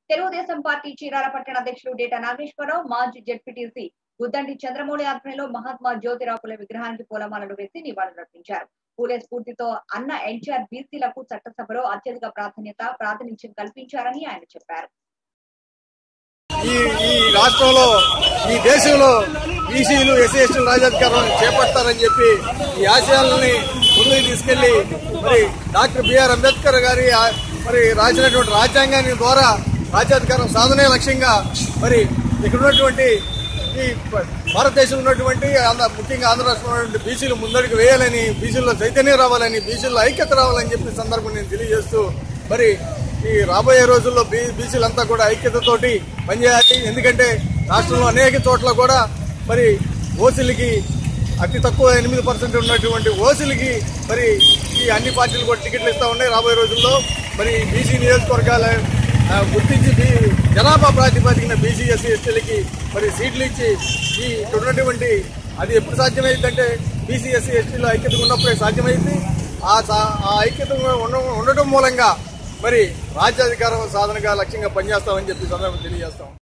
Telugu Desam party Chirala పట్టణ అధ్యక్షులు data Nageswararao మాజీ జెడ్పీటీసీ గుద్దంటి చంద్రమౌళి ఆధ్వర్యంలో మహాత్మా జ్యోతిరావు పులే విగ్రహానికి పూలమాలలు వేసి నివాళులర్పించారు పూలే స్ఫూర్తితో అన్న ఎన్టీఆర్ బీసీలకు చట్టసభలో అత్యధిక ప్రాధాన్యత ప్రాతినిధ్యం కల్పించారని ఆయన చెప్పారు ఈ ఈ రాష్ట్రంలో ఈ దేశంలో బీసీలు ఎస్సీ ఎస్టీల రాజాధికారం చేపడతారని చెప్పి ఈ ఆశయాలని ముందుకు తీసుకెళ్లి మరి డాక్టర్ బిఆర్ అంబేద్కర్ గారి ఆ- మరి రాసినటువంటి రాజ్యాంగాన్ని ద్వారా రాజ్యాధికారం సాధనే లక్ష్యంగా మరి ఇక్కడ ఉన్నటువంటి ఈ ప- భారతదేశంలో ఉన్నటువంటి ఆంధ్ర- ముఖ్యంగా ఆంధ్ర రాష్ట్రంలో ఉన్నటువంటి బీసీలు ముందడుగు వేయాలని బీసీల్లో చైతన్యం రావాలని బీసీల్లో ఐక్యత రావాలని చెప్పి సందర్భం నేను తెలియజేస్తూ మరి ఈ రాబోయే రోజుల్లో బీ బీసీలంతా కూడా ఐక్యతతోటి పనిచేయాలి ఎందుకంటే రాష్ట్రంలో అనేక చోట్ల కూడా మరి ఓసీలకి అతి తక్కువ ఎనిమిది పర్సెంట్ ఉన్నటువంటి ఓసీలకి మరి ఈ అన్ని పార్టీలు కూడా టికెట్లు ఇస్తా ఉన్నాయి రాబోయే రోజుల్లో మరి బీసీ నియోజకవర్గాల ఆ, గుర్తించి బీ జనాభా ప్రాతిపదికన బీసీ ఎస్సీ ఎస్టీలకి మరి సీట్లు ఇచ్చి ఈ ఇక్కడ ఉన్నటువంటి అది ఎప్పుడు సాధ్యమైందంటే బీసీ ఎస్సీ ఎస్టీలో ఐక్యత ఉన్నప్పుడే సాధ్యమైంది ఆ సా- ఆ ఐక్యత ఉన్న- ఉండటం మూలంగా మరి రాజ్యాధికారం సాధనగా లక్ష్యంగా పనిచేస్తామని చెప్పి సందర్భం తెలియజేస్తాం